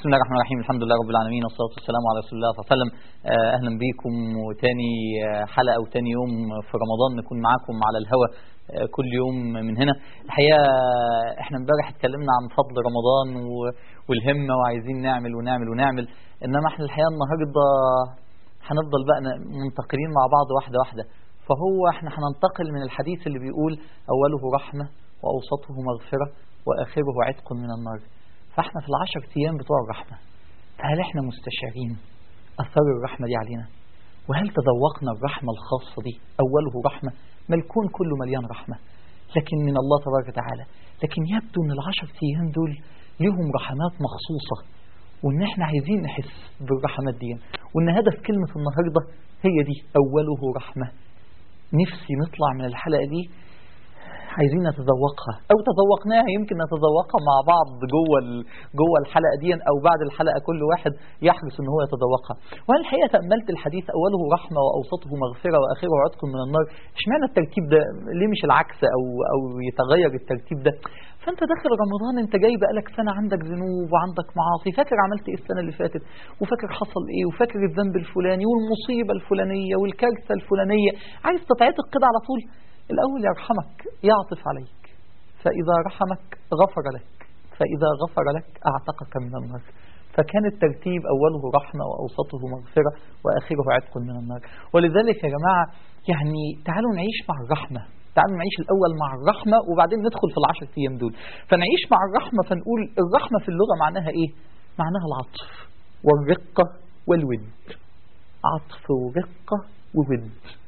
بسم الله الرحمن الرحيم الحمد لله رب العالمين والصلاة والسلام على رسول الله صلى الله عليه وسلم آه، أهلا بكم وتاني آه، حلقة وتاني يوم في رمضان نكون معاكم على الهوا آه، كل يوم من هنا الحقيقة احنا امبارح اتكلمنا عن فضل رمضان و- والهمة وعايزين نعمل ونعمل ونعمل إنما احنا الحقيقة النهاردة هنفضل بقى ن- منتقلين مع بعض واحدة واحدة فهو احنا هننتقل من الحديث اللي بيقول أوله رحمة وأوسطه مغفرة وآخره عتق من النار فاحنا في العشر أيام بتوع الرحمة فهل احنا مستشعرين أثر الرحمة دي علينا وهل تذوقنا الرحمة الخاصة دي أوله رحمة ما الكون كله مليان رحمة لكن من الله تبارك وتعالى لكن يبدو أن العشر أيام دول لهم رحمات مخصوصة وان احنا عايزين نحس بالرحمات دي وان هدف كلمة النهاردة هي دي أوله رحمة نفسي نطلع من الحلقة دي عايزين نتذوقها او تذوقناها يمكن نتذوقها مع بعض جوه ال- جوه الحلقه دي او بعد الحلقه كل واحد يحرص ان هو يتذوقها وانا الحقيقه تاملت الحديث اوله رحمه واوسطه مغفره واخره عتق من النار اشمعنى الترتيب ده ليه مش العكس او او يتغير الترتيب ده فانت داخل رمضان انت جاي بقالك سنه عندك ذنوب وعندك معاصي فاكر عملت ايه السنه اللي فاتت وفاكر حصل ايه وفاكر الذنب الفلاني والمصيبه الفلانيه والكارثه الفلانيه عايز تتعتق كده على طول الأول يرحمك يعطف عليك فإذا رحمك غفر لك فإذا غفر لك أعتقك من النار فكان الترتيب أوله رحمة وأوسطه مغفرة وآخره عتق من النار ولذلك يا جماعة يعني تعالوا نعيش مع الرحمة تعالوا نعيش الأول مع الرحمة وبعدين ندخل في العشر أيام دول فنعيش مع الرحمة فنقول الرحمة في اللغة معناها إيه؟ معناها العطف والرقة والود عطف ورقة وود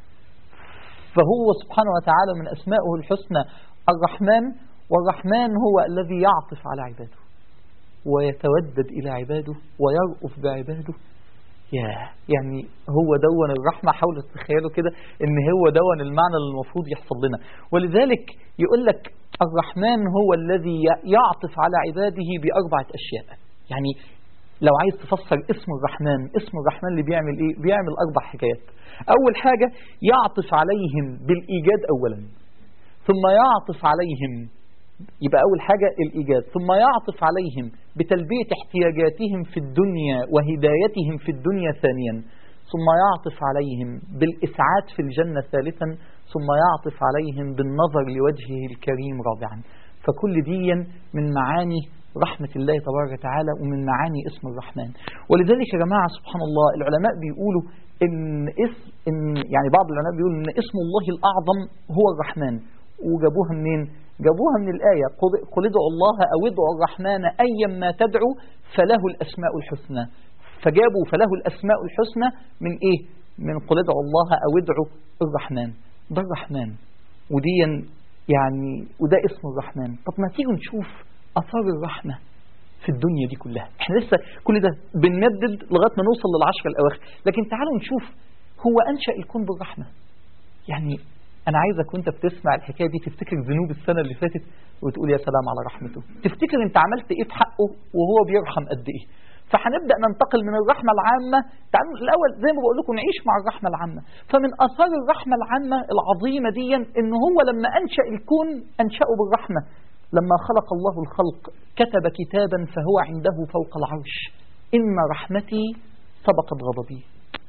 فهو سبحانه وتعالى من أسمائه الحسنى الرحمن والرحمن هو الذي يعطف على عباده ويتودد إلى عباده ويرأف بعباده يا يعني هو دون الرحمة حاولوا تتخيلوا كده ان هو دون المعنى اللي المفروض يحصل لنا ولذلك يقول لك الرحمن هو الذي يعطف على عباده بأربعة أشياء يعني لو عايز تفسر اسم الرحمن اسم الرحمن اللي بيعمل ايه بيعمل اربع حكايات اول حاجة يعطف عليهم بالايجاد اولا ثم يعطف عليهم يبقى اول حاجة الايجاد ثم يعطف عليهم بتلبية احتياجاتهم في الدنيا وهدايتهم في الدنيا ثانيا ثم يعطف عليهم بالاسعاد في الجنة ثالثا ثم يعطف عليهم بالنظر لوجهه الكريم رابعا فكل دي من معاني رحمة الله تبارك وتعالى ومن معاني اسم الرحمن ولذلك يا جماعة سبحان الله العلماء بيقولوا إن اسم إن يعني بعض العلماء بيقولوا إن اسم الله الأعظم هو الرحمن وجابوها منين؟ جابوها من الآية قل- قل ادعوا الله أو ادعوا الرحمن أيا ما تدعو فله الأسماء الحسنى فجابوا فله الأسماء الحسنى من إيه؟ من قل ادعوا الله أو ادعوا الرحمن ده الرحمن وديا يعني وده اسم الرحمن طب ما تيجوا نشوف اثار الرحمه في الدنيا دي كلها احنا لسه كل ده بنمدد لغايه ما نوصل للعشر الاواخر لكن تعالوا نشوف هو انشا الكون بالرحمه يعني انا عايزك وانت بتسمع الحكايه دي تفتكر ذنوب السنه اللي فاتت وتقول يا سلام على رحمته تفتكر انت عملت ايه في حقه وهو بيرحم قد ايه فهنبدا ننتقل من الرحمه العامه تعالوا الاول زي ما بقول لكم نعيش مع الرحمه العامه فمن اثار الرحمه العامه العظيمه دي ان هو لما انشا الكون انشاه بالرحمه لما خلق الله الخلق كتب كتابا فهو عنده فوق العرش إن رحمتي سبقت غضبي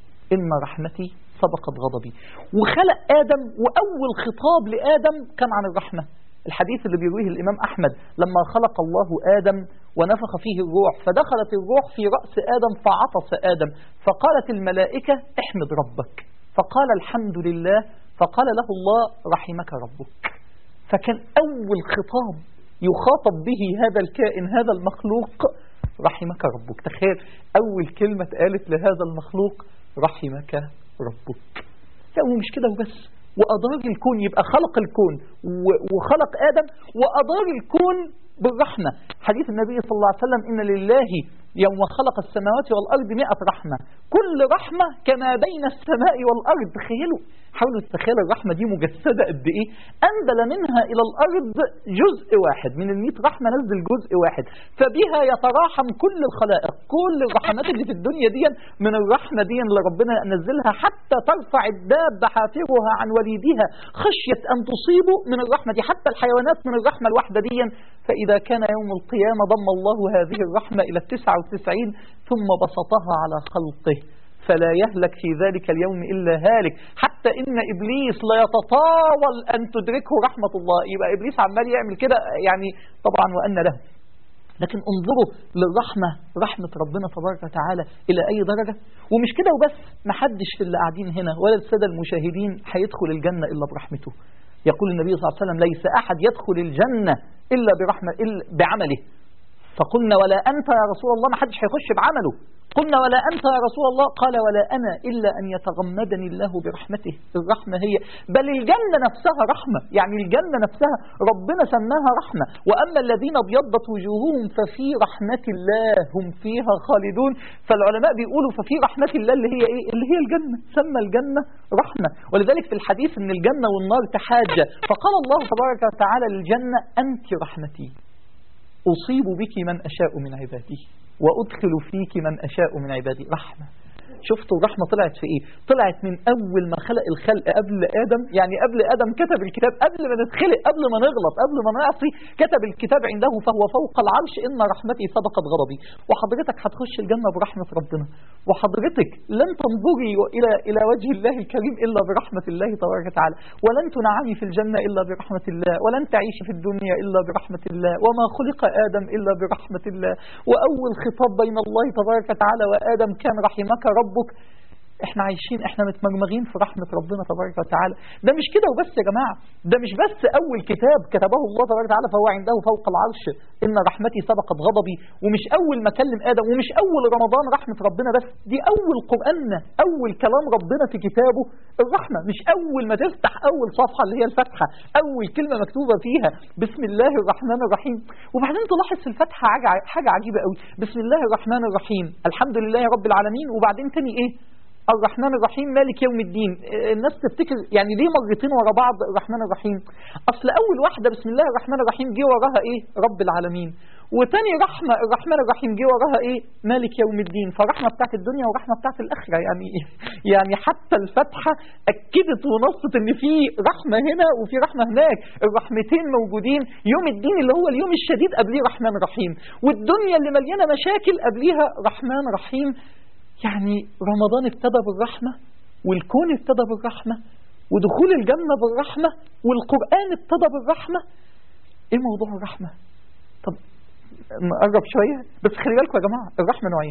إن رحمتي سبقت غضبي وخلق آدم وأول خطاب لآدم كان عن الرحمة الحديث اللي بيرويه الإمام أحمد لما خلق الله آدم ونفخ فيه الروح فدخلت الروح في رأس آدم فعطس آدم فقالت الملائكة احمد ربك فقال الحمد لله فقال له الله رحمك ربك فكان أول خطاب يخاطب به هذا الكائن هذا المخلوق رحمك ربك تخيل أول كلمة اتقالت لهذا المخلوق رحمك ربك لا ومش كده وبس وأدار الكون يبقى خلق الكون و- وخلق آدم وأدار الكون بالرحمة حديث النبي صلى الله عليه وسلم إن لله يوم خلق السماوات والأرض مئة رحمة كل رحمة كما بين السماء والأرض تخيلوا حاولوا تتخيلوا الرحمة دي مجسدة قد إيه أنزل منها إلى الأرض جزء واحد من المئة رحمة نزل جزء واحد فبها يتراحم كل الخلائق كل الرحمات اللي في الدنيا دي من الرحمة دي اللي ربنا نزلها حتى ترفع الدابة حافرها عن وليدها خشية أن تصيبه من الرحمة دي حتى الحيوانات من الرحمة الواحدة دي فإذا كان يوم القيامة ضم الله هذه الرحمة إلى التسعة وتسعين ثم بسطها على خلقه فلا يهلك في ذلك اليوم إلا هالك حتى إن إبليس لا يتطاول أن تدركه رحمة الله يبقى إبليس عمال يعمل كده يعني طبعا وأن له لكن انظروا للرحمة رحمة ربنا تبارك وتعالى إلى أي درجة ومش كده وبس محدش في اللي قاعدين هنا ولا السادة المشاهدين هيدخل الجنة إلا برحمته يقول النبي صلى الله عليه وسلم ليس أحد يدخل الجنة إلا برحمة إلا بعمله فقلنا ولا أنت يا رسول الله ما حدش هيخش بعمله قلنا ولا أنت يا رسول الله قال ولا أنا إلا أن يتغمدني الله برحمته الرحمة هي بل الجنة نفسها رحمة يعني الجنة نفسها ربنا سماها رحمة وأما الذين ابيضت وجوههم ففي رحمة الله هم فيها خالدون فالعلماء بيقولوا ففي رحمة الله اللي هي إيه اللي هي الجنة سمى الجنة رحمة ولذلك في الحديث أن الجنة والنار تحاجة فقال الله تبارك وتعالى للجنة أنت رحمتي أصيب بك من أشاء من عبادي وأدخل فيك من أشاء من عبادي رحمة شفتوا الرحمة طلعت في ايه طلعت من اول ما خلق الخلق قبل ادم يعني قبل ادم كتب الكتاب قبل ما نتخلق قبل ما نغلط قبل ما نعصي كتب الكتاب عنده فهو فوق العرش ان رحمتي سبقت غضبي وحضرتك هتخش الجنة برحمة ربنا وحضرتك لن تنظري الى الى وجه الله الكريم الا برحمة الله تبارك وتعالى ولن تنعمي في الجنة الا برحمة الله ولن تعيشي في الدنيا الا برحمة الله وما خلق ادم الا برحمة الله واول خطاب بين الله تبارك وتعالى وادم كان رحمك رب ربك احنا عايشين احنا متمرمغين في رحمة ربنا تبارك وتعالى ده مش كده وبس يا جماعة ده مش بس اول كتاب كتبه الله تبارك وتعالى فهو عنده فوق العرش ان رحمتي سبقت غضبي ومش اول ما كلم ادم ومش اول رمضان رحمة ربنا بس دي اول قرآننا اول كلام ربنا في كتابه الرحمة مش اول ما تفتح اول صفحة اللي هي الفتحة اول كلمة مكتوبة فيها بسم الله الرحمن الرحيم وبعدين تلاحظ في الفتحة حاجة عجيبة قوي بسم الله الرحمن الرحيم الحمد لله رب العالمين وبعدين تاني ايه الرحمن الرحيم مالك يوم الدين الناس تفتكر يعني ليه مرتين ورا بعض الرحمن الرحيم اصل اول واحدة بسم الله الرحمن الرحيم جه وراها ايه رب العالمين وتاني رحمة الرحمن الرحيم جه وراها ايه مالك يوم الدين فرحمة بتاعت الدنيا ورحمة بتاعت الاخرة يعني يعني حتى الفتحة اكدت ونصت ان في رحمة هنا وفي رحمة هناك الرحمتين موجودين يوم الدين اللي هو اليوم الشديد قبليه رحمن رحيم والدنيا اللي مليانة مشاكل قبليها رحمن رحيم يعني رمضان ابتدى بالرحمة والكون ابتدى بالرحمة ودخول الجنة بالرحمة والقرآن ابتدى بالرحمة ايه موضوع الرحمة طب نقرب شوية بس خلي بالكم يا جماعة الرحمة نوعين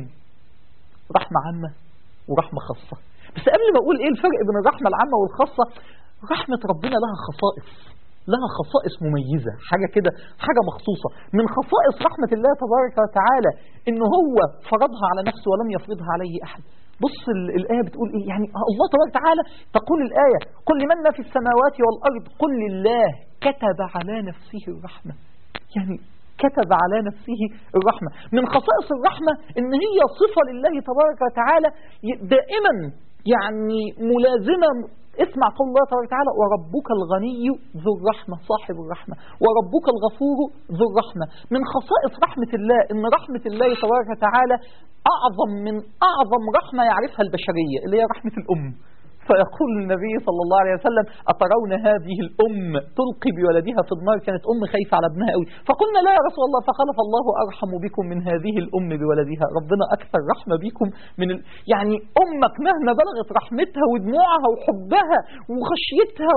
رحمة عامة ورحمة خاصة بس قبل ما اقول ايه الفرق بين الرحمة العامة والخاصة رحمة ربنا لها خصائص لها خصائص مميزة حاجة كده حاجة مخصوصة من خصائص رحمة الله تبارك وتعالى ان هو فرضها على نفسه ولم يفرضها عليه احد بص الآية بتقول إيه يعني الله تبارك وتعالى تقول الآية قل لمن في السماوات والأرض قل لله كتب على نفسه الرحمة يعني كتب على نفسه الرحمة من خصائص الرحمة ان هي صفة لله تبارك وتعالى دائما يعني ملازمة اسمع قول الله تبارك وتعالى وربك الغني ذو الرحمة صاحب الرحمة وربك الغفور ذو الرحمة من خصائص رحمة الله ان رحمة الله تبارك وتعالى اعظم من اعظم رحمة يعرفها البشرية اللي هي رحمة الام فيقول النبي صلى الله عليه وسلم أترون هذه الأم تلقي بولدها في النار كانت أم خايفة على ابنها قوي فقلنا لا يا رسول الله فخلف الله أرحم بكم من هذه الأم بولدها ربنا أكثر رحمة بكم من ال... يعني أمك مهما بلغت رحمتها ودموعها وحبها وخشيتها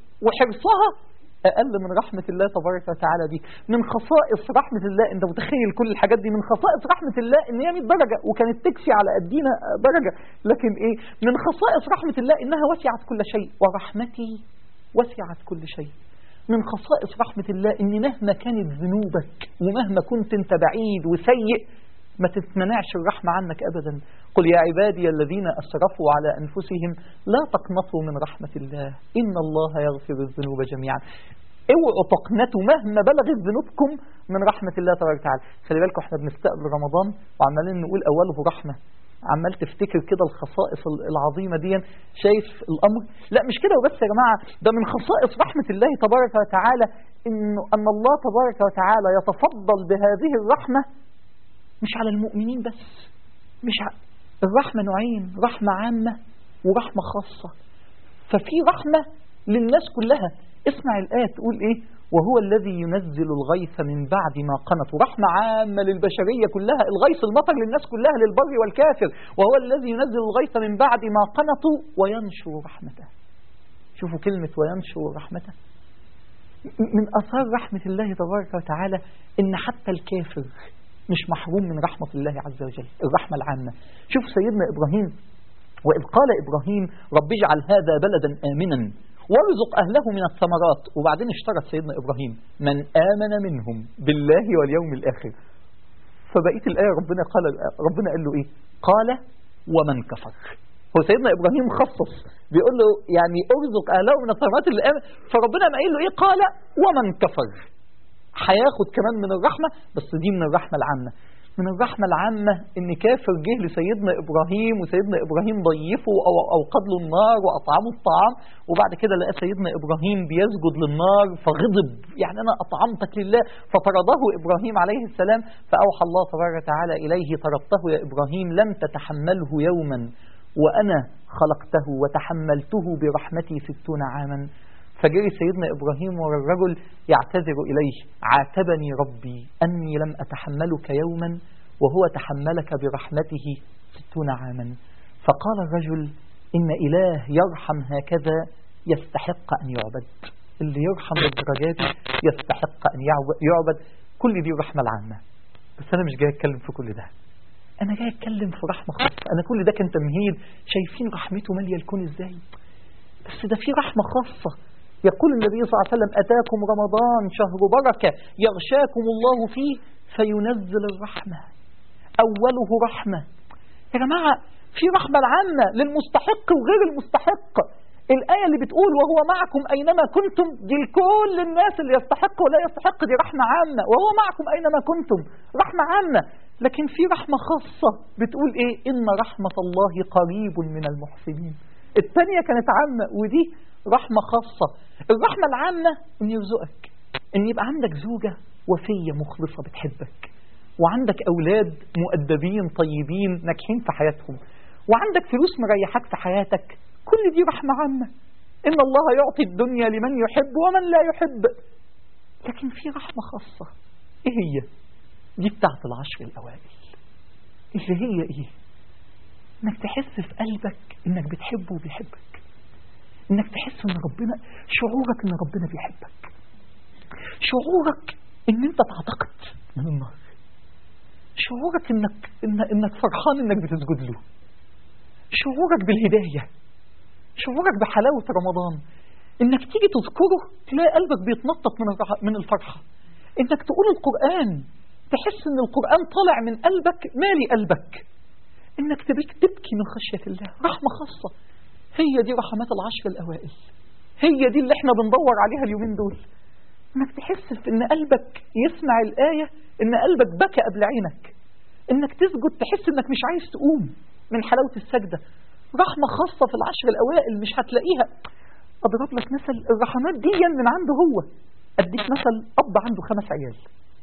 وحرصها أقل من رحمة الله تبارك وتعالى بيك من خصائص رحمة الله أنت متخيل كل الحاجات دي من خصائص رحمة الله إن هي 100 درجة وكانت تكفي على قدينا درجة لكن إيه من خصائص رحمة الله إنها وسعت كل شيء ورحمتي وسعت كل شيء من خصائص رحمة الله إن مهما كانت ذنوبك ومهما كنت أنت بعيد وسيء ما تتمنعش الرحمة عنك أبدا قل يا عبادي الذين أسرفوا على أنفسهم لا تقنطوا من رحمة الله إن الله يغفر الذنوب جميعا اوعوا تقنطوا مهما بلغت ذنوبكم من رحمة الله تبارك وتعالى خلي بالكم احنا بنستقبل رمضان وعمالين نقول أوله رحمة عمال تفتكر كده الخصائص العظيمة دي شايف الأمر لا مش كده وبس يا جماعة ده من خصائص رحمة الله تبارك وتعالى إنه أن الله تبارك وتعالى يتفضل بهذه الرحمة مش على المؤمنين بس مش ع... الرحمة نوعين رحمة عامة ورحمة خاصة ففي رحمة للناس كلها اسمع الآية تقول إيه وهو الذي ينزل الغيث من بعد ما قنطوا رحمة عامة للبشرية كلها الغيث المطر للناس كلها للبر والكافر وهو الذي ينزل الغيث من بعد ما قنطوا وينشر رحمته شوفوا كلمة وينشر رحمته من أثار رحمة الله تبارك وتعالى إن حتى الكافر مش محروم من رحمة الله عز وجل الرحمة العامة شوف سيدنا إبراهيم وإذ قال إبراهيم رب اجعل هذا بلدا آمنا وارزق أهله من الثمرات وبعدين اشترط سيدنا إبراهيم من آمن منهم بالله واليوم الآخر فبقية الآية ربنا قال ربنا قال له إيه قال ومن كفر هو سيدنا إبراهيم خصص بيقول له يعني ارزق أهله من الثمرات اللي آمن فربنا ما قال له إيه قال ومن كفر هياخد كمان من الرحمة بس دي من الرحمة العامة من الرحمة العامة ان كافر جه لسيدنا ابراهيم وسيدنا ابراهيم ضيفه او اوقد له النار واطعمه الطعام وبعد كده لقى سيدنا ابراهيم بيسجد للنار فغضب يعني انا اطعمتك لله فطرده ابراهيم عليه السلام فاوحى الله تبارك وتعالى اليه طردته يا ابراهيم لم تتحمله يوما وانا خلقته وتحملته برحمتي ستون عاما فجري سيدنا إبراهيم ورا الرجل يعتذر إليه عاتبني ربي أني لم أتحملك يوما وهو تحملك برحمته ستون عاما فقال الرجل إن إله يرحم هكذا يستحق أن يعبد اللي يرحم بالدرجات يستحق أن يعبد كل دي الرحمة العامة بس أنا مش جاي أتكلم في كل ده أنا جاي أتكلم في رحمة خاصة أنا كل ده كان تمهيد شايفين رحمته مالية الكون إزاي بس ده في رحمة خاصة يقول النبي صلى الله عليه وسلم أتاكم رمضان شهر بركة يغشاكم الله فيه فينزل الرحمة أوله رحمة يا جماعة في رحمة العامة للمستحق وغير المستحق الآية اللي بتقول وهو معكم أينما كنتم دي لكل الناس اللي يستحق ولا يستحق دي رحمة عامة وهو معكم أينما كنتم رحمة عامة لكن في رحمة خاصة بتقول إيه إن رحمة الله قريب من المحسنين الثانية كانت عامة ودي رحمة خاصة الرحمة العامة ان يرزقك ان يبقى عندك زوجة وفية مخلصة بتحبك وعندك أولاد مؤدبين طيبين ناجحين في حياتهم وعندك فلوس مريحك في حياتك كل دي رحمة عامة إن الله يعطي الدنيا لمن يحب ومن لا يحب لكن في رحمة خاصة إيه هي دي بتاعت العشر الأوائل اللي هي إيه إنك تحس في قلبك إنك بتحبه وبيحبك انك تحس ان ربنا شعورك ان ربنا بيحبك شعورك ان انت تعتقد من النار شعورك انك إن انك فرحان انك بتسجد له شعورك بالهداية شعورك بحلاوة رمضان انك تيجي تذكره تلاقي قلبك بيتنطط من من الفرحة انك تقول القرآن تحس ان القرآن طالع من قلبك مالي قلبك انك تبكي من خشية الله رحمة خاصة هي دي رحمات العشر الأوائل هي دي اللي احنا بندور عليها اليومين دول انك تحس في ان قلبك يسمع الآية ان قلبك بكى قبل عينك انك تسجد تحس انك مش عايز تقوم من حلاوة السجدة رحمة خاصة في العشر الأوائل مش هتلاقيها أضرب لك مثل الرحمات دي من عنده هو أديك مثل أب عنده خمس عيال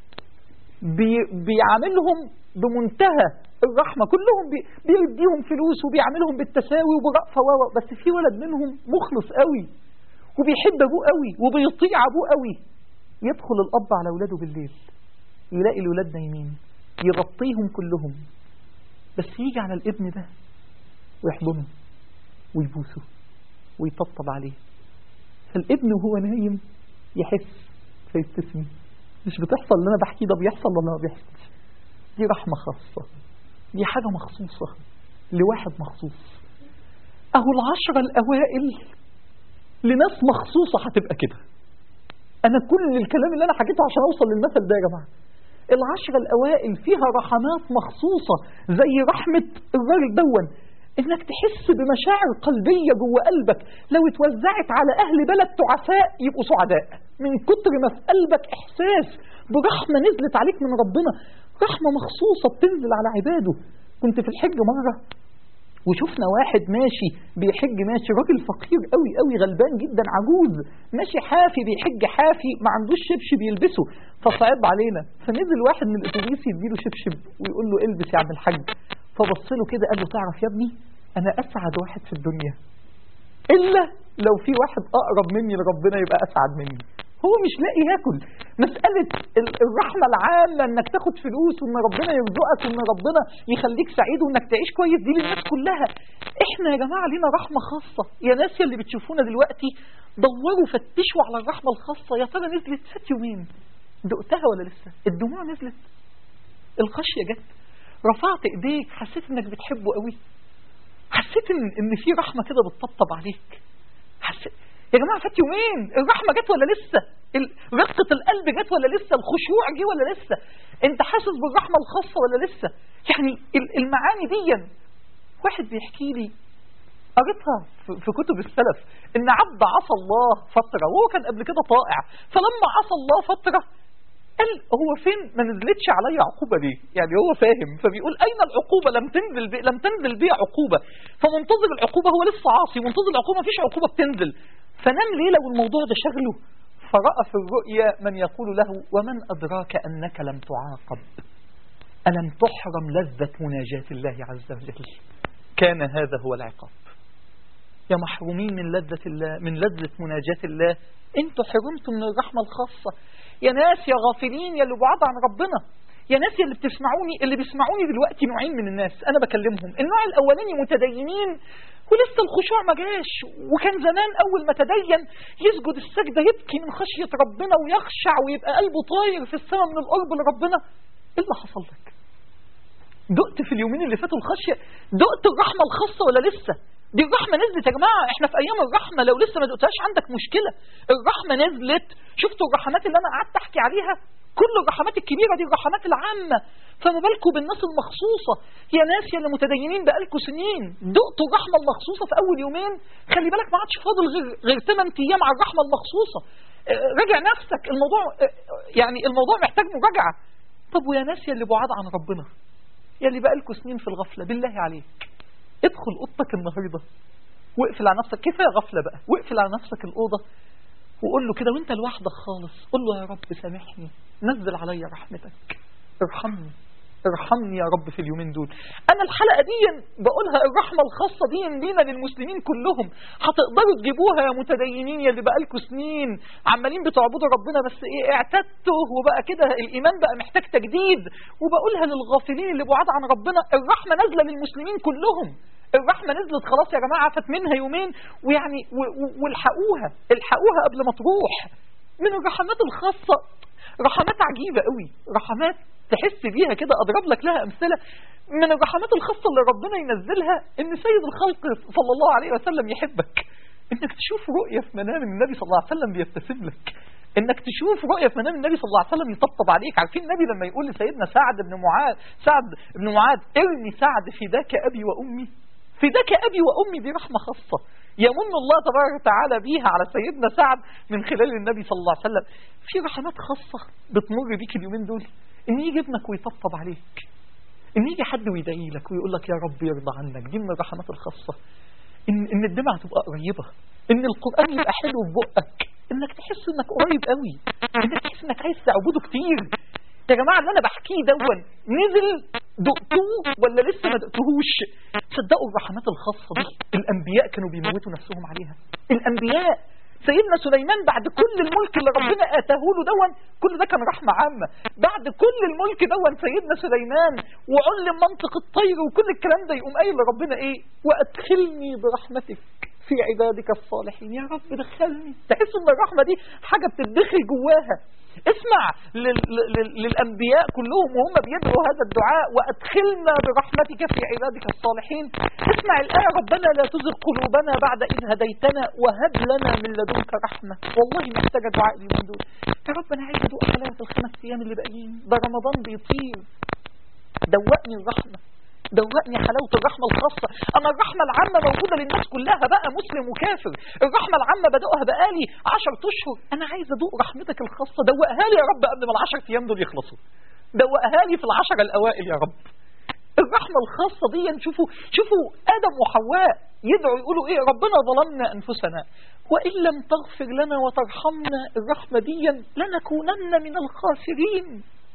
بي بيعاملهم بمنتهى الرحمة كلهم بي بيديهم فلوس وبيعاملهم بالتساوي وبرأفة و بس في ولد منهم مخلص قوي وبيحب أبوه قوي وبيطيع أبوه قوي يدخل الأب على أولاده بالليل يلاقي الولاد نايمين يغطيهم كلهم بس يجي على الابن ده ويحضنه ويبوسه ويطبطب عليه فالابن وهو نايم يحس فيستسمي مش بتحصل اللي انا بحكيه ده بيحصل ولا ما بيحصلش دي رحمة خاصة دي حاجة مخصوصة لواحد مخصوص اهو العشرة الاوائل لناس مخصوصة هتبقى كده انا كل الكلام اللي انا حكيته عشان اوصل للمثل ده يا جماعة العشرة الاوائل فيها رحمات مخصوصة زي رحمة الراجل دون انك تحس بمشاعر قلبية جوه قلبك لو اتوزعت على اهل بلد تعفاء يبقوا سعداء من كتر ما في قلبك احساس برحمة نزلت عليك من ربنا رحمة مخصوصة بتنزل على عباده كنت في الحج مرة وشفنا واحد ماشي بيحج ماشي راجل فقير قوي قوي غلبان جدا عجوز ماشي حافي بيحج حافي ما عندوش شبشب يلبسه فصعب علينا فنزل واحد من الاتوبيس يديله شبشب ويقول له البس يا عم الحاج فبص له كده قال له تعرف يا ابني انا اسعد واحد في الدنيا الا لو في واحد اقرب مني لربنا يبقى اسعد مني هو مش لاقي ياكل مسألة ال- الرحمة العامة انك تاخد فلوس وان ربنا يرزقك وان ربنا يخليك سعيد وانك تعيش كويس دي للناس كلها احنا يا جماعة لينا رحمة خاصة يا ناس يا اللي بتشوفونا دلوقتي دوروا فتشوا على الرحمة الخاصة يا ترى نزلت فات يومين دقتها ولا لسه الدموع نزلت الخشية جت رفعت ايديك حسيت انك بتحبه قوي حسيت ان ان في رحمه كده بتطبطب عليك حسيت يا جماعه فات يومين الرحمه جت ولا لسه ال- رقه القلب جت ولا لسه الخشوع جه ولا لسه انت حاسس بالرحمه الخاصه ولا لسه يعني ال- المعاني دي واحد بيحكي لي قريتها في- في كتب السلف ان عبد عصى الله فتره وهو كان قبل كده طائع فلما عصى الله فتره قال هو فين ما نزلتش عليا عقوبة ليه يعني هو فاهم فبيقول أين العقوبة لم تنزل بي لم تنزل بي عقوبة فمنتظر العقوبة هو لسه عاصي منتظر العقوبة مفيش عقوبة بتنزل فنام ليلة والموضوع ده شغله فرأى في الرؤيا من يقول له ومن أدراك أنك لم تعاقب ألم تحرم لذة مناجاة الله عز وجل كان هذا هو العقاب يا محرومين من لذة الله من لذة مناجاة الله انتوا حرمتوا من الرحمة الخاصة يا ناس يا غافلين يا اللي بعاد عن ربنا يا ناس يا اللي بتسمعوني اللي بيسمعوني دلوقتي نوعين من الناس انا بكلمهم النوع الاولاني متدينين ولسه الخشوع ما جاش وكان زمان اول ما تدين يسجد السجده يبكي من خشيه ربنا ويخشع ويبقى قلبه طاير في السماء من القرب لربنا ايه اللي حصل لك دقت في اليومين اللي فاتوا الخشيه دقت الرحمه الخاصه ولا لسه دي الرحمة نزلت يا جماعة احنا في ايام الرحمة لو لسه ما دقتهاش عندك مشكلة الرحمة نزلت شفتوا الرحمات اللي انا قعدت احكي عليها كل الرحمات الكبيرة دي الرحمات العامة فما بالكم بالناس المخصوصة يا ناس يا اللي متدينين بقالكم سنين دقتوا الرحمة المخصوصة في اول يومين خلي بالك ما عادش فاضل غير غير 8 ايام على الرحمة المخصوصة اه، راجع نفسك الموضوع اه، يعني الموضوع محتاج مراجعة طب ويا ناس يا اللي بعاد عن ربنا يا اللي بقالكم سنين في الغفلة بالله عليك ادخل اوضتك النهارده واقفل على نفسك كفايه غفله بقى واقفل على نفسك الاوضه وقول له كده وانت لوحدك خالص قول له يا رب سامحني نزل عليا رحمتك ارحمني ارحمني يا رب في اليومين دول انا الحلقه دي بقولها الرحمه الخاصه دي لينا للمسلمين كلهم هتقدروا تجيبوها يا متدينين يا اللي بقالكوا سنين عمالين بتعبدوا ربنا بس ايه اعتدتوا وبقى كده الايمان بقى محتاج تجديد وبقولها للغافلين اللي بعاد عن ربنا الرحمه نازله للمسلمين كلهم الرحمه نزلت خلاص يا جماعه فات منها يومين ويعني و- و- والحقوها الحقوها قبل ما تروح من الرحمات الخاصه رحمات عجيبه قوي رحمات تحس بيها كده اضرب لك لها امثله من الرحمات الخاصه اللي ربنا ينزلها ان سيد الخلق صلى الله عليه وسلم يحبك انك تشوف رؤيه في منام النبي صلى الله عليه وسلم بيبتسم لك انك تشوف رؤيه في منام النبي صلى الله عليه وسلم يطبطب عليك عارفين النبي لما يقول لسيدنا سعد بن معاذ سعد بن معاذ ارمي سعد فداك ابي وامي فداك أبي وأمي دي رحمة خاصة يمن الله تبارك وتعالى بيها على سيدنا سعد من خلال النبي صلى الله عليه وسلم في رحمات خاصة بتمر بيك اليومين دول إن يجي ابنك ويطبطب عليك إن يجي حد ويدعي لك ويقول لك يا رب يرضى عنك دي من الرحمات الخاصة إن إن الدمعة تبقى قريبة إن القرآن يبقى حلو في بقك إنك تحس إنك قريب قوي إنك تحس إنك عايز تعبده كتير يا جماعة اللي أنا بحكيه دون نزل دقتوه ولا لسه ما دقتوهوش صدقوا الرحمات الخاصة دي الأنبياء كانوا بيموتوا نفسهم عليها الأنبياء سيدنا سليمان بعد كل الملك اللي ربنا آتاه له دون كل ده كان رحمة عامة بعد كل الملك دون سيدنا سليمان وعلم منطق الطير وكل الكلام ده يقوم قايل لربنا ايه وأدخلني برحمتك في عبادك الصالحين يا رب دخلني تحس ان الرحمة دي حاجة بتدخل جواها اسمع لل... لل... للأنبياء كلهم وهم بيدعوا هذا الدعاء وأدخلنا برحمتك في عبادك الصالحين اسمع الآية ربنا لا تزغ قلوبنا بعد إذ هديتنا وهب لنا من لدنك رحمة والله محتاجة دعاء اليومين دول يا رب أنا عايز أدوق حلاوة الخمس أيام اللي باقيين ده رمضان بيطير دوقني الرحمة دوقني حلاوة الرحمة الخاصة أنا الرحمة العامة موجودة للناس كلها بقى مسلم وكافر الرحمة العامة بدأها بقالي عشر أشهر أنا عايز أدوق رحمتك الخاصة دوقها لي يا رب قبل ما العشر أيام دول يخلصوا دوقها لي في العشر الأوائل يا رب الرحمة الخاصة دي شوفوا شوفوا آدم وحواء يدعوا يقولوا إيه ربنا ظلمنا أنفسنا وإن لم تغفر لنا وترحمنا الرحمة دي لنكونن من الخاسرين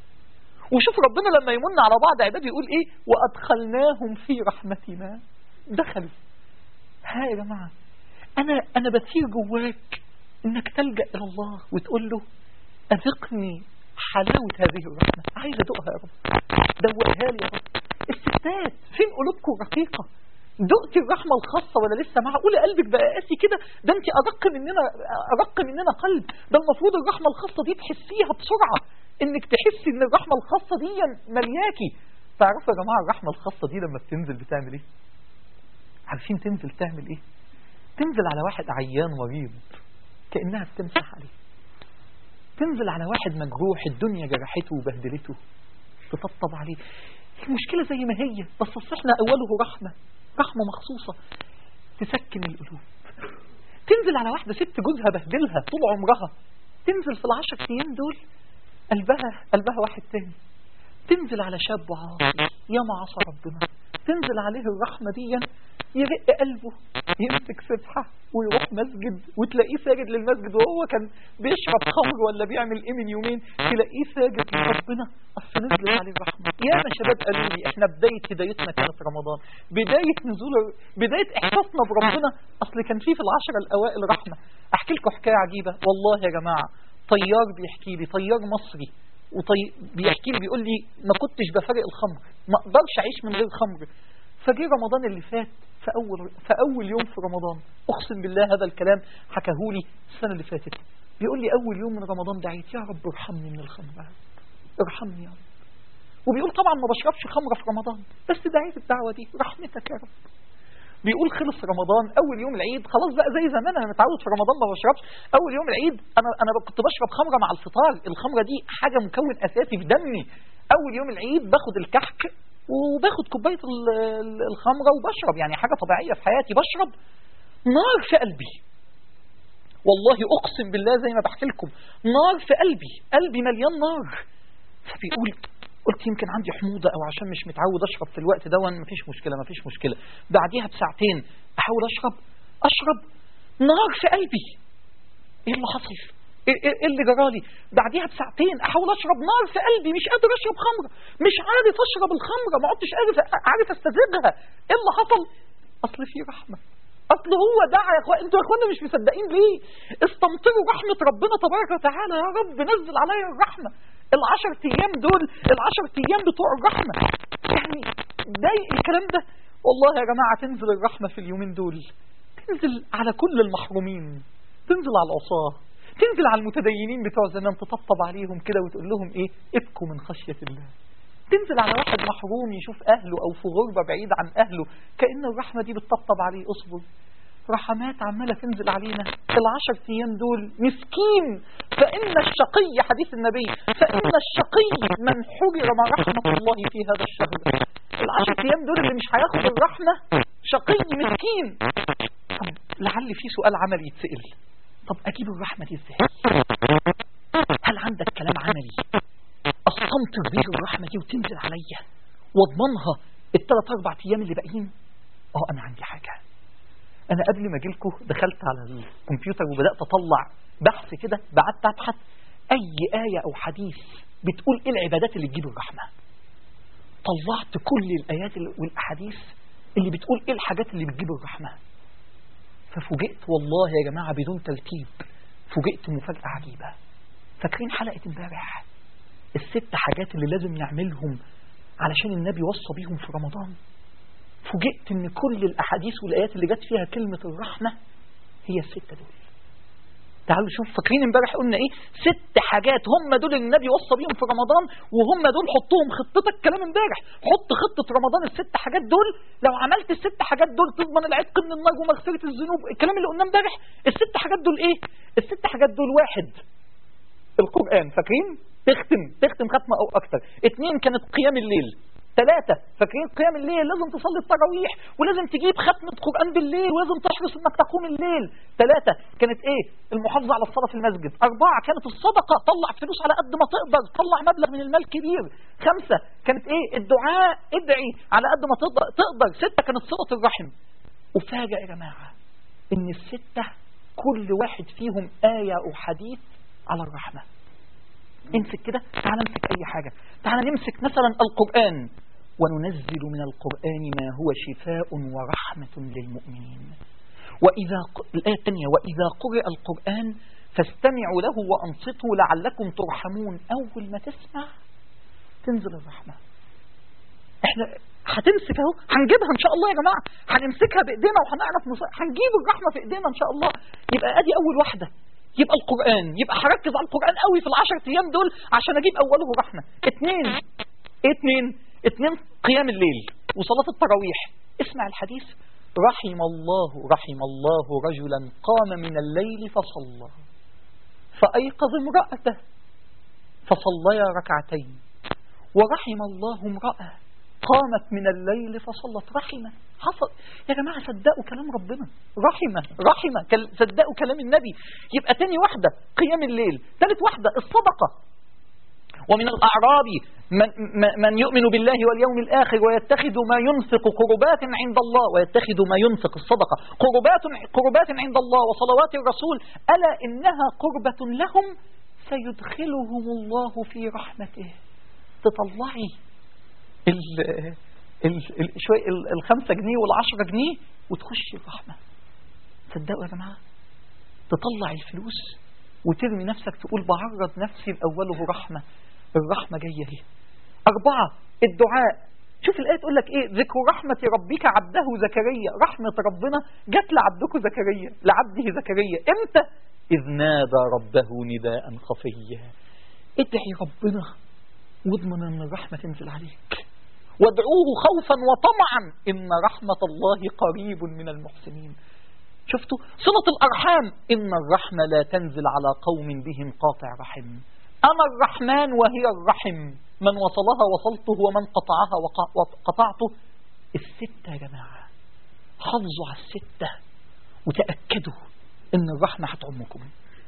وشوف ربنا لما يمن على بعض عباده يقول ايه وادخلناهم في رحمتنا دخلوا ها يا جماعه انا انا بثير جواك انك تلجأ الى الله وتقول له اذقني حلاوة هذه الرحمة عايز ادوقها يا رب دوقها لي يا رب الستات فين قلوبكم رقيقة دقتي الرحمة الخاصة ولا لسه معقولة قلبك بقى قاسي كده ده انت ادق مننا ارق مننا قلب ده المفروض الرحمة الخاصة دي تحسيها بسرعة انك تحسي ان الرحمة الخاصة دي ملياكي تعرفوا يا جماعة الرحمة الخاصة دي لما بتنزل بتعمل ايه عارفين تنزل تعمل ايه تنزل على واحد عيان مريض كأنها بتمسح عليه تنزل على واحد مجروح الدنيا جرحته وبهدلته تطبطب عليه المشكلة زي ما هي بس أصل احنا أوله رحمة رحمة مخصوصة تسكن القلوب تنزل على واحدة ست جوزها بهدلها طول عمرها تنزل في العشر أيام دول قلبها قلبها واحد تاني تنزل على شاب عاصي يا ما عصى ربنا تنزل عليه الرحمة دي يرق قلبه يمسك سبحة ويروح مسجد وتلاقيه ساجد للمسجد وهو كان بيشرب خمر ولا بيعمل ايه من يومين تلاقيه ساجد لربنا اصل نزلت عليه الرحمة يا ما شباب قالوا لي احنا بداية هدايتنا كانت رمضان بداية نزول بداية احساسنا بربنا اصل كان فيه في العشرة الاوائل رحمة احكي لكم حكاية عجيبة والله يا جماعة طيار بيحكي لي طيار مصري وطي... بيحكي لي بيقول لي ما كنتش بفرق الخمر ما اقدرش اعيش من غير خمر فجي رمضان اللي فات في اول في اول يوم في رمضان اقسم بالله هذا الكلام حكاهولي السنه اللي فاتت بيقول لي اول يوم من رمضان دعيت يا رب ارحمني من الخمر يا رب ارحمني يا رب وبيقول طبعا ما بشربش خمره في رمضان بس دعيت الدعوه دي رحمتك يا رب بيقول خلص رمضان اول يوم العيد خلاص بقى زي زمان انا متعود في رمضان ما بشربش اول يوم العيد انا انا كنت بشرب خمره مع الفطار الخمره دي حاجه مكون اساسي في دمي اول يوم العيد باخد الكحك وباخد كوبايه الخمره وبشرب يعني حاجه طبيعيه في حياتي بشرب نار في قلبي والله اقسم بالله زي ما بحكي لكم نار في قلبي قلبي مليان نار فبيقول قلت يمكن عندي حموضة أو عشان مش متعود أشرب في الوقت ده مفيش مشكلة مفيش مشكلة بعديها بساعتين أحاول أشرب أشرب نار في قلبي إيه اللي حصل إيه, إيه اللي جرالي بعديها بساعتين أحاول أشرب نار في قلبي مش قادر أشرب خمرة مش عارف أشرب الخمرة ما عدتش عارف عارف أستزيدها إيه اللي حصل أصل في رحمة اصل هو دعا يا اخوان انتوا يا اخوانا مش مصدقين ليه استمطروا رحمة ربنا تبارك وتعالى يا رب نزل عليا الرحمة العشر ايام دول العشر ايام بتوع الرحمة يعني ده الكلام ده والله يا جماعة تنزل الرحمة في اليومين دول تنزل على كل المحرومين تنزل على العصاة تنزل على المتدينين بتوع زمان تطبطب عليهم كده وتقول لهم ايه ابكوا من خشية الله تنزل على واحد محروم يشوف أهله أو في غربة بعيد عن أهله كأن الرحمة دي بتطبطب عليه أصبر رحمات عمالة تنزل علينا العشر أيام دول مسكين فإن الشقي حديث النبي فإن الشقي من حجر مع رحمة الله في هذا الشهر العشر أيام دول اللي مش هياخد الرحمة شقي مسكين طب لعل في سؤال عملي يتسأل طب أجيب الرحمة دي إزاي هل عندك كلام عملي استمطر بيه الرحمة دي وتنزل عليا واضمنها الثلاث اربع ايام اللي باقيين اه انا عندي حاجة انا قبل ما اجيلكم دخلت على الكمبيوتر وبدأت اطلع بحث كده بعدت ابحث اي آية او حديث بتقول ايه العبادات اللي تجيب الرحمة طلعت كل الايات والاحاديث اللي بتقول ايه الحاجات اللي بتجيب الرحمة ففوجئت والله يا جماعة بدون ترتيب فوجئت مفاجأة عجيبة فاكرين حلقة امبارح الست حاجات اللي لازم نعملهم علشان النبي وصى بيهم في رمضان فوجئت ان كل الاحاديث والايات اللي جت فيها كلمة الرحمة هي الستة دول تعالوا شوف فاكرين امبارح قلنا ايه ست حاجات هم دول اللي النبي وصى بيهم في رمضان وهم دول حطهم خطتك كلام امبارح حط خطة رمضان الست حاجات دول لو عملت الست حاجات دول تضمن العتق من النار ومغفرة الذنوب الكلام اللي قلناه امبارح الست حاجات دول ايه الست حاجات دول واحد القرآن فاكرين تختم تختم ختمة أو أكثر اثنين كانت قيام الليل ثلاثة فاكرين قيام الليل لازم تصلي التراويح ولازم تجيب ختمة قرآن بالليل ولازم تحرص انك تقوم الليل ثلاثة كانت ايه المحافظة على الصلاة في المسجد أربعة كانت الصدقة طلع فلوس على قد ما تقدر طلع مبلغ من المال كبير خمسة كانت ايه الدعاء ادعي على قد ما تقدر, تقدر. ستة كانت صلة الرحم وفاجأ يا جماعة ان الستة كل واحد فيهم آية أو حديث على الرحمة امسك كده تعال نمسك اي حاجة تعال نمسك مثلا القرآن وننزل من القرآن ما هو شفاء ورحمة للمؤمنين وإذا ق... الآية الثانية وإذا قرئ القرآن فاستمعوا له وأنصتوا لعلكم ترحمون أول ما تسمع تنزل الرحمة احنا هتمسك اهو هنجيبها ان شاء الله يا جماعه هنمسكها بايدينا وهنعرف نص... هنجيب الرحمه في ايدينا ان شاء الله يبقى ادي اول واحده يبقى القران يبقى هركز على القران قوي في العشر ايام دول عشان اجيب اوله رحمه اثنين ايه اثنين اثنين قيام الليل وصلاه التراويح اسمع الحديث رحم الله رحم الله رجلا قام من الليل فصلى فأيقظ امرأته فصليا ركعتين ورحم الله امرأة قامت من الليل فصلت رحمة حصل يا جماعة صدقوا كلام ربنا رحمة رحمة كل- صدقوا كلام النبي يبقى تاني واحدة قيام الليل ثالث واحدة الصدقة ومن الأعراب من, من- من يؤمن بالله واليوم الآخر ويتخذ ما ينفق قربات عند الله ويتخذ ما ينفق الصدقة قربات, قربات عند الله وصلوات الرسول ألا إنها قربة لهم سيدخلهم الله في رحمته تطلعي ال ال ال شوي ال الخمسة جنيه والعشرة جنيه وتخشي الرحمة تصدقوا يا جماعة تطلع الفلوس وترمي نفسك تقول بعرض نفسي بأوله رحمة الرحمة جاية اهي أربعة الدعاء شوف الآية تقول لك إيه ذكر رحمة ربك عبده زكريا رحمة ربنا جت لعبدك زكريا لعبده زكريا إمتى إذ نادى ربه نداء خفيا ادعي ربنا واضمن أن الرحمة تنزل عليك وادعوه خوفا وطمعا إن رحمة الله قريب من المحسنين شفتوا صلة الأرحام إن الرحمة لا تنزل على قوم بهم قاطع رحم أنا الرحمن وهي الرحم من وصلها وصلته ومن قطعها وق- وقطعته الستة يا جماعة حافظوا على الستة وتأكدوا إن الرحمة هتعمكم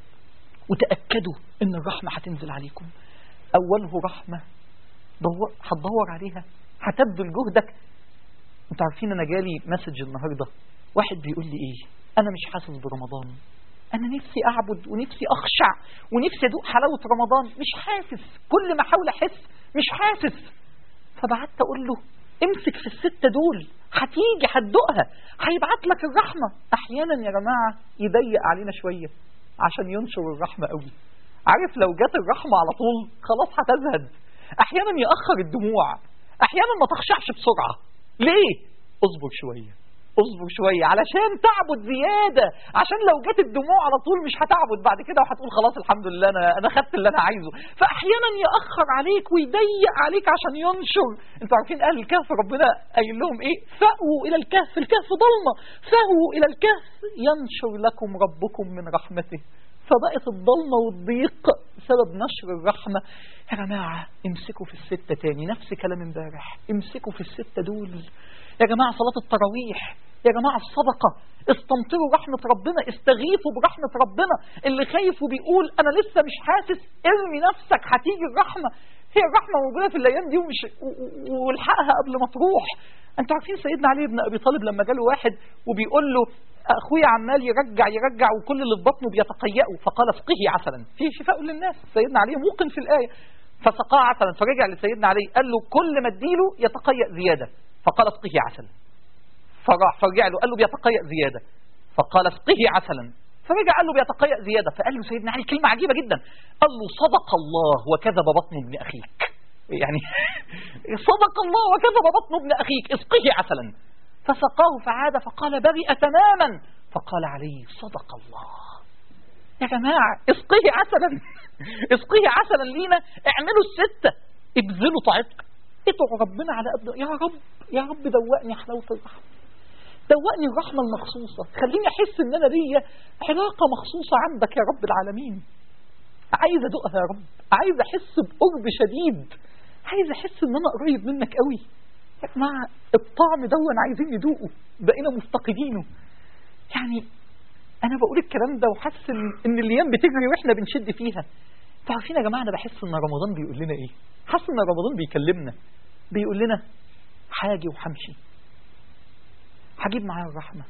وتأكدوا إن الرحمة هتنزل عليكم أوله رحمة دور هتدور عليها هتبذل جهدك انتوا عارفين انا جالي مسج النهارده واحد بيقول لي ايه انا مش حاسس برمضان انا نفسي اعبد ونفسي اخشع ونفسي ادوق حلاوه رمضان مش حاسس كل ما احاول احس مش حاسس فبعدت اقول له امسك في الستة دول هتيجي هتدوقها هيبعت لك الرحمة احيانا يا جماعة يضيق علينا شوية عشان ينشر الرحمة قوي عارف لو جت الرحمة على طول خلاص هتزهد احيانا يأخر الدموع احيانا ما تخشعش بسرعة ليه اصبر شوية اصبر شوية علشان تعبد زيادة عشان لو جت الدموع على طول مش هتعبد بعد كده وهتقول خلاص الحمد لله انا انا خدت اللي انا عايزه فاحيانا يأخر عليك ويضيق عليك عشان ينشر انتوا عارفين اهل الكهف ربنا قايل لهم ايه فأووا الى الكهف الكهف ضلمة فأووا الى الكهف ينشر لكم ربكم من رحمته فبقت الضلمة والضيق سبب نشر الرحمة يا جماعة امسكوا في الستة تاني نفس كلام امبارح امسكوا في الستة دول يا جماعة صلاة التراويح يا جماعة الصدقة استمطروا رحمة ربنا استغيثوا برحمة ربنا اللي خايف وبيقول أنا لسه مش حاسس ارمي نفسك هتيجي الرحمة هي الرحمة موجودة في الأيام دي ومش و- و- والحقها قبل ما تروح أنتوا عارفين سيدنا علي بن أبي طالب لما جاله واحد وبيقول له أخويا عمال يرجع يرجع وكل اللي في بطنه بيتقيأوا فقال اسقه عسلا فيه شفاء للناس سيدنا علي موقن في الآية فسقاه عسلا فرجع لسيدنا علي قال له كل ما اديله يتقيأ زيادة فقال اسقه عسلا فراح فرجع له قال له بيتقيأ زيادة فقال اسقه عسلا فرجع قال له بيتقيأ زيادة فقال له سيدنا علي كلمة عجيبة جدا قال له صدق الله وكذب بطن ابن أخيك يعني صدق الله وكذب بطن ابن أخيك اسقه عسلا فسقاه فعاد فقال برئ تماما فقال علي صدق الله يا جماعة اسقيه عسلا اسقيه عسلا لينا اعملوا الستة ابذلوا طاعتك ادعوا ربنا على قد يا رب يا رب دوقني حلاوة الرحمة دوقني الرحمة المخصوصة خليني أحس إن أنا ليا علاقة مخصوصة عندك يا رب العالمين عايز أدوقها يا رب عايز أحس بقرب شديد عايز أحس إن أنا قريب منك قوي يا جماعة الطعم دون عايزين ندوقه بقينا مفتقدينه يعني أنا بقول الكلام ده وحاسس إن إن الأيام بتجري وإحنا بنشد فيها انتوا عارفين يا جماعة أنا بحس إن رمضان بيقول لنا إيه حاسس إن رمضان بيكلمنا بيقول لنا حاجي وحمشي هجيب معايا الرحمة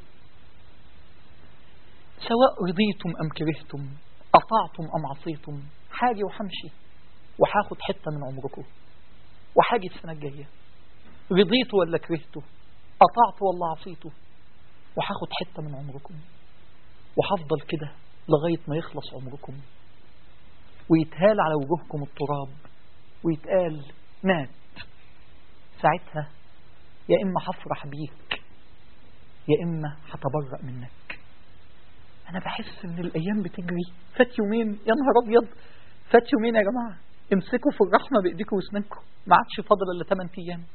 سواء رضيتم أم كرهتم أطعتم أم عصيتم حاجي وحمشي وهاخد حتة من عمركم وحاجي السنة الجاية رضيت ولا كرهته أطعت ولا عصيته وهاخد حتة من عمركم وهفضل كده لغاية ما يخلص عمركم ويتهال على وجوهكم التراب ويتقال مات ساعتها يا إما هفرح بيك يا إما هتبرأ منك أنا بحس إن الأيام بتجري فات يومين يا نهار أبيض فات يومين يا جماعة امسكوا في الرحمة بإيديكم واسنانكم ما عادش فاضل إلا 8 أيام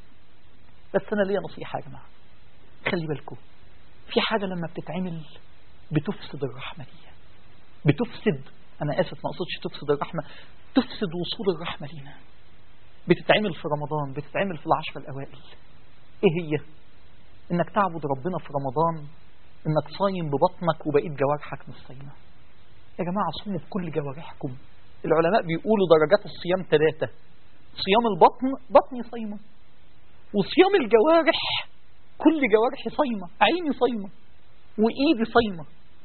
بس أنا ليا نصيحة يا جماعة خلي بالكم في حاجة لما بتتعمل بتفسد الرحمة دي بتفسد أنا آسف ما أقصدش تفسد الرحمة تفسد وصول الرحمة لينا بتتعمل في رمضان بتتعمل في العشر الأوائل إيه هي إنك تعبد ربنا في رمضان إنك صايم ببطنك وبقيت جوارحك مش صايمة يا جماعة صوموا بكل جوارحكم العلماء بيقولوا درجات الصيام ثلاثة صيام البطن بطني صايمة وصيام الجوارح كل جوارحي صايمة عيني صايمة وإيدي صايمة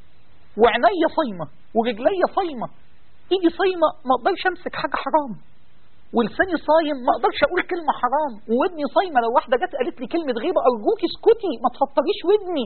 وعيني صايمة ورجلي صايمة إيدي صايمة ما أقدرش أمسك حاجة حرام ولساني صايم ما أقدرش أقول كلمة حرام وودني صايمة لو واحدة جت قالت لي كلمة غيبة أرجوكي اسكتي ما تفطريش ودني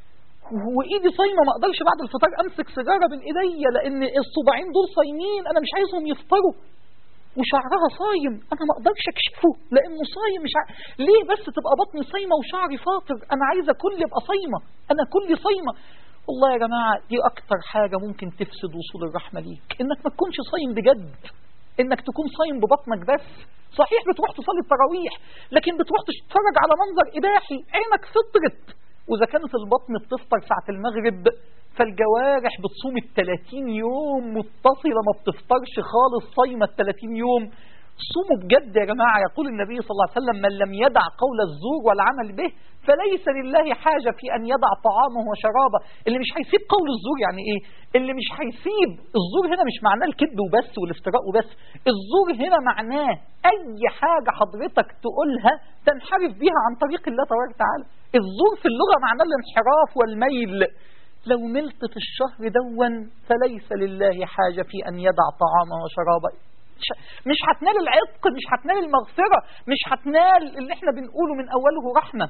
وايدي صايمه ما اقدرش بعد الفطار امسك سيجاره بين ايديا لان الصباعين دول صايمين انا مش عايزهم يفطروا وشعرها صايم انا ما اقدرش اكشفه لانه صايم مش ع... ليه بس تبقى بطني صايمه وشعري فاطر انا عايزه كل يبقى صايمه انا كلي صايمه والله يا جماعه دي اكتر حاجه ممكن تفسد وصول الرحمه ليك انك ما تكونش صايم بجد انك تكون صايم ببطنك بس صحيح بتروح تصلي التراويح لكن بتروح تتفرج على منظر اباحي عينك فطرت وإذا كانت البطن بتفطر ساعة المغرب فالجوارح بتصوم الثلاثين يوم متصلة ما بتفطرش خالص صايمة الثلاثين يوم صوموا بجد يا جماعة يقول النبي صلى الله عليه وسلم من لم يدع قول الزور والعمل به فليس لله حاجة في أن يدع طعامه وشرابه اللي مش هيسيب قول الزور يعني إيه اللي مش هيسيب الزور هنا مش معناه الكذب وبس والافتراء وبس الزور هنا معناه أي حاجة حضرتك تقولها تنحرف بيها عن طريق الله تبارك وتعالى الزور في اللغة معناه الانحراف والميل لو ملت في الشهر دون فليس لله حاجة في أن يدع طعامه وشرابه مش هتنال العتق مش هتنال المغفرة مش هتنال اللي احنا بنقوله من أوله رحمة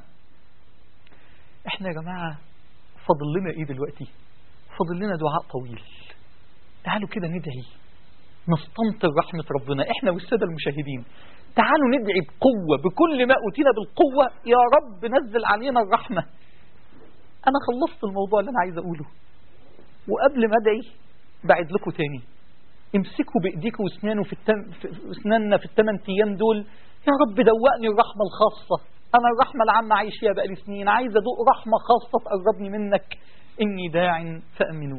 احنا يا جماعة فاضل لنا ايه دلوقتي فاضل لنا دعاء طويل تعالوا كده ندعي نستمطر رحمة ربنا احنا والسادة المشاهدين تعالوا ندعي بقوة بكل ما أوتينا بالقوة يا رب نزل علينا الرحمة أنا خلصت الموضوع اللي أنا عايز أقوله وقبل ما أدعي بعد لكم تاني امسكوا بإيديكم واسنانه في التم... في اسناننا في الثمان أيام دول يا رب دوقني الرحمة الخاصة أنا الرحمة العامة عايش فيها بقالي سنين عايز أدوق رحمة خاصة تقربني منك إني داع فأمنوا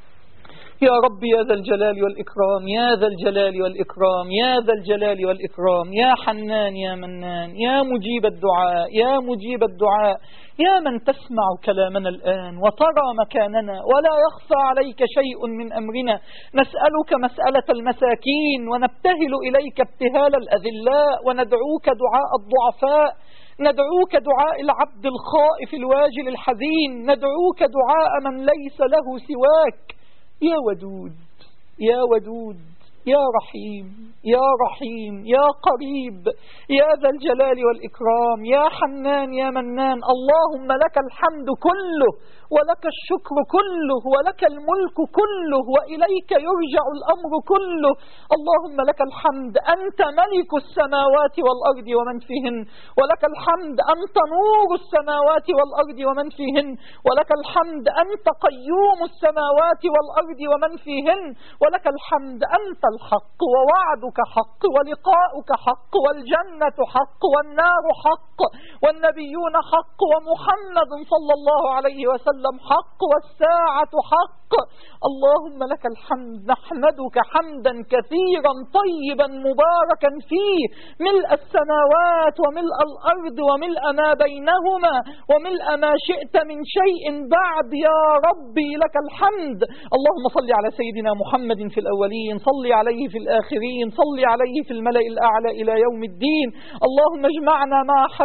يا رب يا ذا الجلال والإكرام يا ذا الجلال والإكرام يا ذا الجلال والإكرام يا حنان يا منان يا مجيب الدعاء يا مجيب الدعاء يا من تسمع كلامنا الآن وترى مكاننا ولا يخفى عليك شيء من أمرنا نسألك مسألة المساكين ونبتهل إليك ابتهال الأذلاء وندعوك دعاء الضعفاء ندعوك دعاء العبد الخائف الواجل الحزين ندعوك دعاء من ليس له سواك يا ودود يا ودود يا رحيم يا رحيم يا قريب يا ذا الجلال والإكرام يا حنان يا منان اللهم لك الحمد كله ولك الشكر كله ولك الملك كله وإليك يرجع الأمر كله اللهم لك الحمد أنت ملك السماوات والأرض ومن فيهن ولك الحمد أنت نور السماوات والأرض ومن فيهن ولك الحمد أنت قيوم السماوات والأرض ومن فيهن ولك الحمد أنت الحق ووعدك حق ولقاؤك حق والجنة حق والنار حق والنبيون حق ومحمد صلى الله عليه وسلم حق والساعة حق اللهم لك الحمد نحمدك حمدا كثيرا طيبا مباركا فيه ملء السماوات وملء الأرض وملء ما بينهما وملء ما شئت من شيء بعد يا ربي لك الحمد اللهم صل على سيدنا محمد في الأولين صل عليه في الآخرين صل عليه في الملأ الأعلى إلى يوم الدين اللهم اجمعنا مع حبيبنا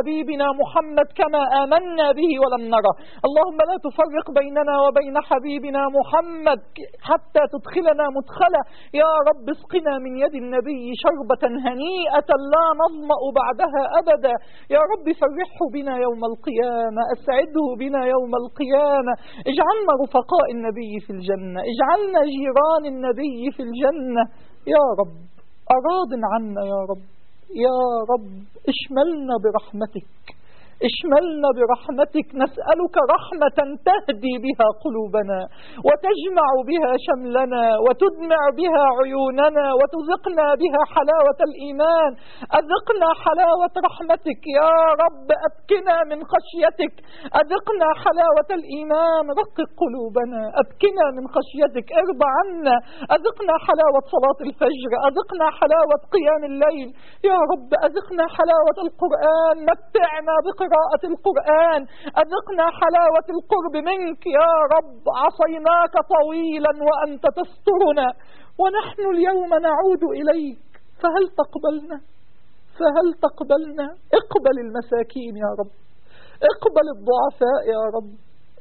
محمد كما آمنا به ولم نره اللهم لا تفرق بيننا وبين حبيبنا محمد حتى تدخلنا مدخلا يا رب اسقنا من يد النبي شربة هنيئة لا نظمأ بعدها أبدا يا رب فرحه بنا يوم القيامة أسعده بنا يوم القيامة اجعلنا رفقاء النبي في الجنة اجعلنا جيران النبي في الجنة يا رب أراض عنا يا رب يا رب اشملنا برحمتك اشملنا برحمتك نسألك رحمة تهدي بها قلوبنا وتجمع بها شملنا وتدمع بها عيوننا وتذقنا بها حلاوة الإيمان أذقنا حلاوة رحمتك يا رب أبكنا من خشيتك أذقنا حلاوة الإيمان رقق قلوبنا أبكنا من خشيتك ارضى عنا أذقنا حلاوة صلاة الفجر أذقنا حلاوة قيام الليل يا رب أذقنا حلاوة القرآن متعنا بقراءة القرآن أذقنا حلاوة القرب منك يا رب عصيناك طويلا وأنت تسترنا ونحن اليوم نعود إليك فهل تقبلنا فهل تقبلنا اقبل المساكين يا رب اقبل الضعفاء يا رب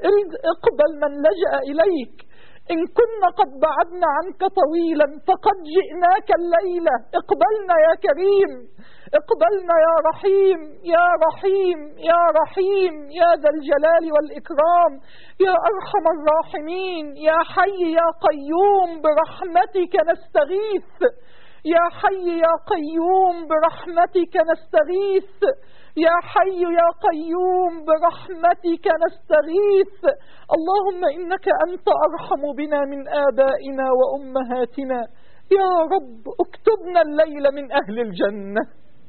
اقبل من لجأ إليك إن كنا قد بعدنا عنك طويلا فقد جئناك الليلة اقبلنا يا كريم اقبلنا يا رحيم يا رحيم يا رحيم يا ذا الجلال والإكرام يا أرحم الراحمين يا حي يا قيوم برحمتك نستغيث يا حي يا قيوم برحمتك نستغيث يا حي يا قيوم برحمتك نستغيث اللهم إنك أنت أرحم بنا من آبائنا وأمهاتنا يا رب اكتبنا الليل من أهل الجنة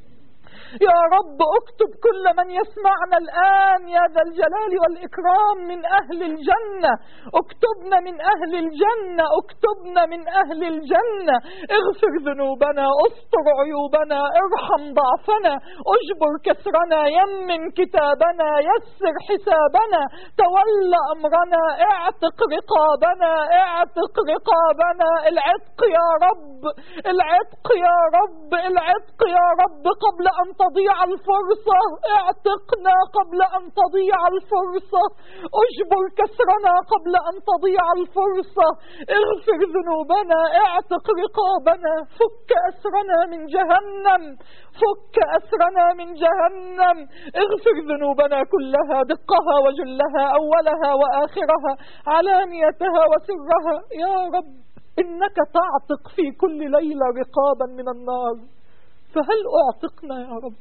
يا رب اكتب كل من يسمعنا الآن يا ذا الجلال والإكرام من أهل الجنة اكتبنا من أهل الجنة اكتبنا من أهل الجنة اغفر ذنوبنا استر عيوبنا ارحم ضعفنا اجبر كسرنا يمن كتابنا يسر حسابنا تول أمرنا اعتق رقابنا اعتق رقابنا العتق يا رب العتق يا رب العتق يا رب قبل أن تضيع الفرصة اعتقنا قبل أن تضيع الفرصة اجبر كسرنا قبل أن تضيع الفرصة اغفر ذنوبنا اعتق رقابنا فك أسرنا من جهنم فك أسرنا من جهنم اغفر ذنوبنا كلها دقها وجلها أولها وآخرها علانيتها وسرها يا رب إنك تعتق في كل ليلة رقابا من النار فهل أعتقنا يا رب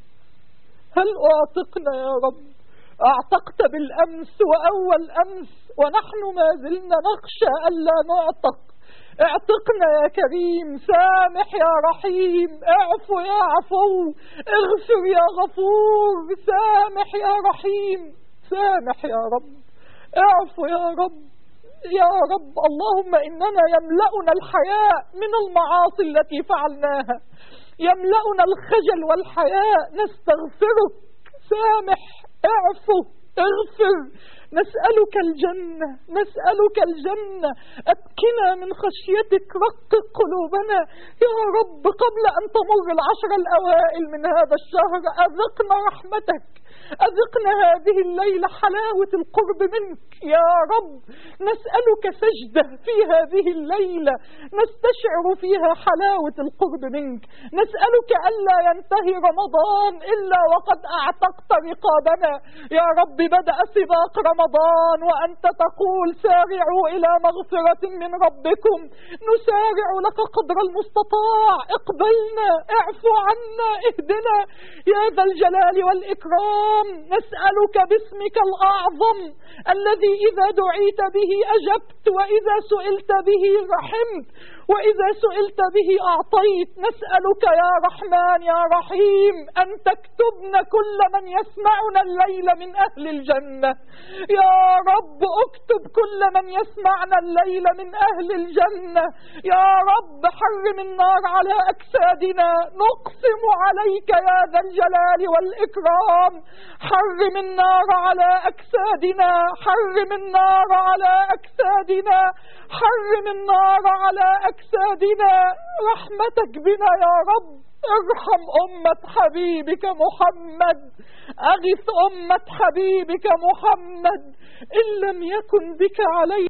هل أعتقنا يا رب أعتقت بالأمس وأول أمس ونحن ما زلنا نخشى ألا نعتق اعتقنا يا كريم سامح يا رحيم اعفو يا عفو اغفر يا غفور سامح يا رحيم سامح يا رب اعفو يا رب يا رب اللهم إننا يملأنا الحياء من المعاصي التي فعلناها يملأنا الخجل والحياء نستغفرك سامح اعفو اغفر نسألك الجنة نسألك الجنة أبكنا من خشيتك رقق قلوبنا يا رب قبل أن تمر العشر الأوائل من هذا الشهر أذقنا رحمتك أذقنا هذه الليلة حلاوة القرب منك يا رب نسألك سجدة في هذه الليلة نستشعر فيها حلاوة القرب منك نسألك ألا ينتهي رمضان إلا وقد أعتقت رقابنا يا رب بدأ سباق رمضان وأنت تقول سارعوا إلى مغفرة من ربكم نسارع لك قدر المستطاع اقبلنا اعفو عنا اهدنا يا ذا الجلال والإكرام نسألك باسمك الأعظم الذي إذا دعيت به أجبت وإذا سئلت به رحمت وإذا سئلت به أعطيت نسألك يا رحمن يا رحيم أن تكتبنا كل من يسمعنا الليل من أهل الجنة يا رب اكتب كل من يسمعنا الليل من أهل الجنة يا رب حرم النار على أجسادنا نقسم عليك يا ذا الجلال والإكرام حرم النار على أجسادنا حرم النار على أجسادنا حرم النار على أجسادنا رحمتك بنا يا رب ارحم أمة حبيبك محمد أغث أمة حبيبك محمد إن لم يكن بك علي